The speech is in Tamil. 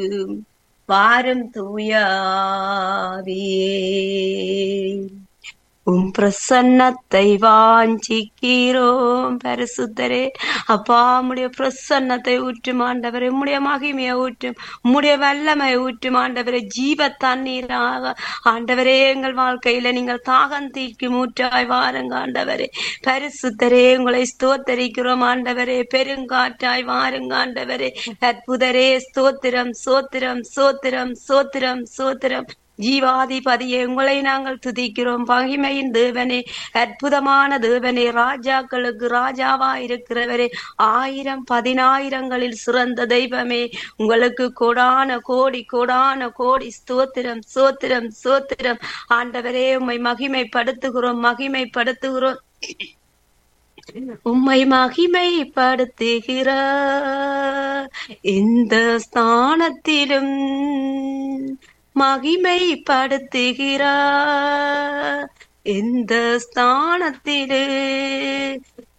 வாரும் தூயாவியே உம் பிரசன்னத்தை வாஞ்சிக்கிறோம் பரிசுத்தரே அப்பா உம்முடைய பிரசன்னத்தை ஊற்றும் ஆண்டவரே உம்முடைய மகிமையை ஊற்றும் உம்முடைய வல்லமை ஊற்றும் ஆண்டவரே ஜீவ தண்ணீராக ஆண்டவரே எங்கள் வாழ்க்கையில நீங்கள் தாகம் தீர்க்கும் ஊற்றாய் வாருங்க ஆண்டவரே பரிசுத்தரே உங்களை ஸ்தோத்தரிக்கிறோம் ஆண்டவரே பெருங்காற்றாய் வாருங்க ஆண்டவரே அற்புதரே ஸ்தோத்திரம் சோத்திரம் சோத்திரம் சோத்திரம் சோத்திரம் ஜீவாதிபதியே உங்களை நாங்கள் துதிக்கிறோம் பகிமையின் தேவனே அற்புதமான தேவனே ராஜாக்களுக்கு ராஜாவா இருக்கிறவரே ஆயிரம் பதினாயிரங்களில் சிறந்த தெய்வமே உங்களுக்கு கோடான கோடி கோடான கோடி ஸ்தோத்திரம் சோத்திரம் சோத்திரம் ஆண்டவரே உம்மை மகிமைப்படுத்துகிறோம் மகிமைப்படுத்துகிறோம் உம்மை மகிமைப்படுத்துகிற இந்த ஸ்தானத்திலும் மகிமைப்படுத்துகிறார் எந்த ஸ்தானத்திலே